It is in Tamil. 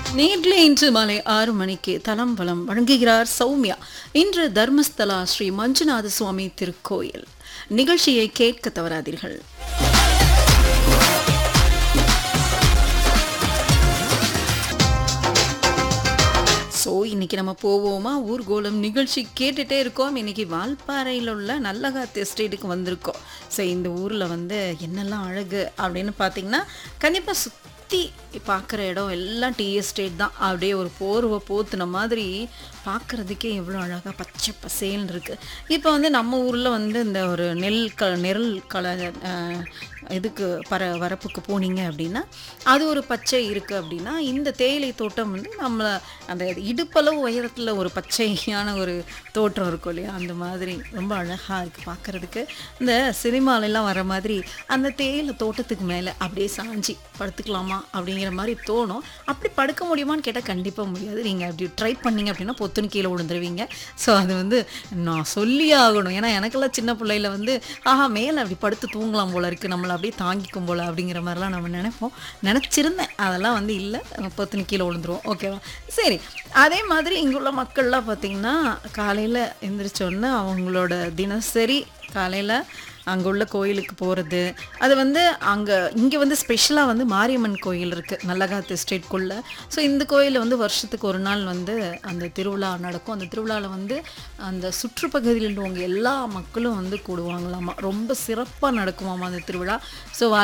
நேர்ல இன்று மாலை ஆறு மணிக்கு தலம் வலம் வழங்குகிறார் சௌமியா இன்று தர்மஸ்தலா ஸ்ரீ மஞ்சுநாத சுவாமி திருக்கோயில் நிகழ்ச்சியை கேட்க தவறாதீர்கள் ஸோ இன்னைக்கு நம்ம போவோமா ஊர்கோலம் நிகழ்ச்சி கேட்டுட்டே இருக்கோம் இன்னைக்கு வால்பாறையில் உள்ள நல்லகாத்து எஸ்டேட்டுக்கு வந்திருக்கோம் ஸோ இந்த ஊரில் வந்து என்னெல்லாம் அழகு அப்படின்னு பார்த்தீங்கன்னா கண்டிப்பாக சுற்றி பார்க்குற இடம் எல்லாம் டீ எஸ்டேட் தான் அப்படியே ஒரு போர்வை போத்துன மாதிரி பார்க்குறதுக்கே எவ்வளோ அழகாக பச்சை பசேல்னு இருக்குது இப்போ வந்து நம்ம ஊரில் வந்து இந்த ஒரு நெல் க நெல் கல அஹ், இதுக்கு பர வரப்புக்கு போனீங்க அப்படின்னா அது ஒரு பச்சை இருக்குது அப்படின்னா இந்த தேயிலை தோட்டம் வந்து நம்மளை அந்த இடுப்பளவு உயரத்தில் ஒரு பச்சையான ஒரு தோட்டம் இருக்கும் இல்லையா அந்த மாதிரி ரொம்ப அழகாக இருக்குது பார்க்குறதுக்கு இந்த சினிமாலெல்லாம் வர மாதிரி அந்த தேயிலை தோட்டத்துக்கு மேலே அப்படியே சாஞ்சி படுத்துக்கலாமா அப்படிங்கிற மாதிரி தோணும் அப்படி படுக்க முடியுமான்னு கேட்டால் கண்டிப்பாக முடியாது நீங்கள் அப்படி ட்ரை பண்ணீங்க அப்படின்னா பொத்துன்னு கீழே விழுந்துருவீங்க ஸோ அது வந்து நான் சொல்லியே ஆகணும் ஏன்னா எனக்கெல்லாம் சின்ன பிள்ளையில வந்து ஆஹா மேலே அப்படி படுத்து தூங்கலாம் போல இருக்குது நம்மளை அப்படியே தாங்கிக்கும் போல அப்படிங்கிற மாதிரிலாம் நம்ம நினைப்போம் நினச்சிருந்தேன் அதெல்லாம் வந்து இல்லை பொத்துன்னு கீழே விழுந்துருவோம் ஓகேவா சரி அதே மாதிரி இங்குள்ள மக்கள்லாம் பார்த்திங்கன்னா காலையில் எந்திரிச்சோன்னே அவங்களோட தினசரி காலையில் அங்கே உள்ள கோயிலுக்கு போகிறது அது வந்து அங்கே இங்கே வந்து ஸ்பெஷலாக வந்து மாரியம்மன் கோயில் இருக்குது நல்லகாத்து எஸ்டேட்குள்ளே ஸோ இந்த கோயிலில் வந்து வருஷத்துக்கு ஒரு நாள் வந்து அந்த திருவிழா நடக்கும் அந்த திருவிழாவில் வந்து அந்த சுற்றுப்பகுதியில் உள்ளவங்க எல்லா மக்களும் வந்து கூடுவாங்களாமா ரொம்ப சிறப்பாக நடக்குமாமா அந்த திருவிழா ஸோ